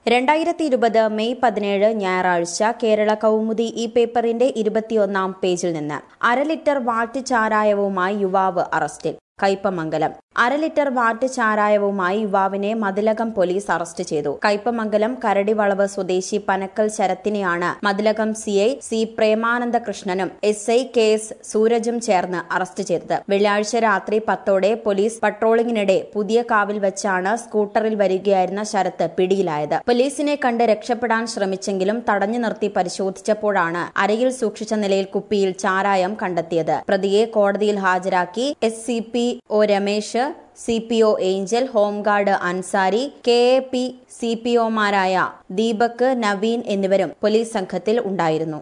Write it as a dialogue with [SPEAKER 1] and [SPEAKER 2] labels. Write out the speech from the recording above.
[SPEAKER 1] രണ്ടായിരത്തി ഇരുപത് മെയ് പതിനേഴ് ഞായറാഴ്ച കേരള കൗമുദി ഈ പേപ്പറിന്റെ ഇരുപത്തിയൊന്നാം പേജിൽ നിന്ന് അര ലിറ്റർ വാറ്റ് ചാരായവുമായി യുവാവ് അറസ്റ്റിൽ കയ്പമംഗലം അര ലിറ്റർ വാറ്റ് ചാരായവുമായി യുവാവിനെ മതിലകം പോലീസ് അറസ്റ്റ് ചെയ്തു കയ്പമംഗലം കരടിവളവ് സ്വദേശി പനക്കൽ ശരത്തിനെയാണ് മതിലകം സിഐ സി പ്രേമാനന്ദ കൃഷ്ണനും എസ് ഐ കെ എസ് സൂരജും ചേർന്ന് അറസ്റ്റ് ചെയ്തത് വെള്ളിയാഴ്ച രാത്രി പത്തോടെ പോലീസ് പട്രോളിംഗിനിടെ പുതിയ കാവിൽ വെച്ചാണ് സ്കൂട്ടറിൽ വരികയായിരുന്ന ശരത്ത് പിടിയിലായത് പോലീസിനെ കണ്ട് രക്ഷപ്പെടാൻ ശ്രമിച്ചെങ്കിലും തടഞ്ഞു നിർത്തി പരിശോധിച്ചപ്പോഴാണ് അരയിൽ സൂക്ഷിച്ച നിലയിൽ കുപ്പിയിൽ ചാരായം കണ്ടെത്തിയത് പ്രതിയെ കോടതിയിൽ ഹാജരാക്കി S C P O Ramesh C P O Angel home guard Ansari K A P C P ഒമാരായ ദീപക് നവീൻ എന്നിവരും പോലീസ് സംഘത്തിൽ ഉണ്ടായിരുന്നു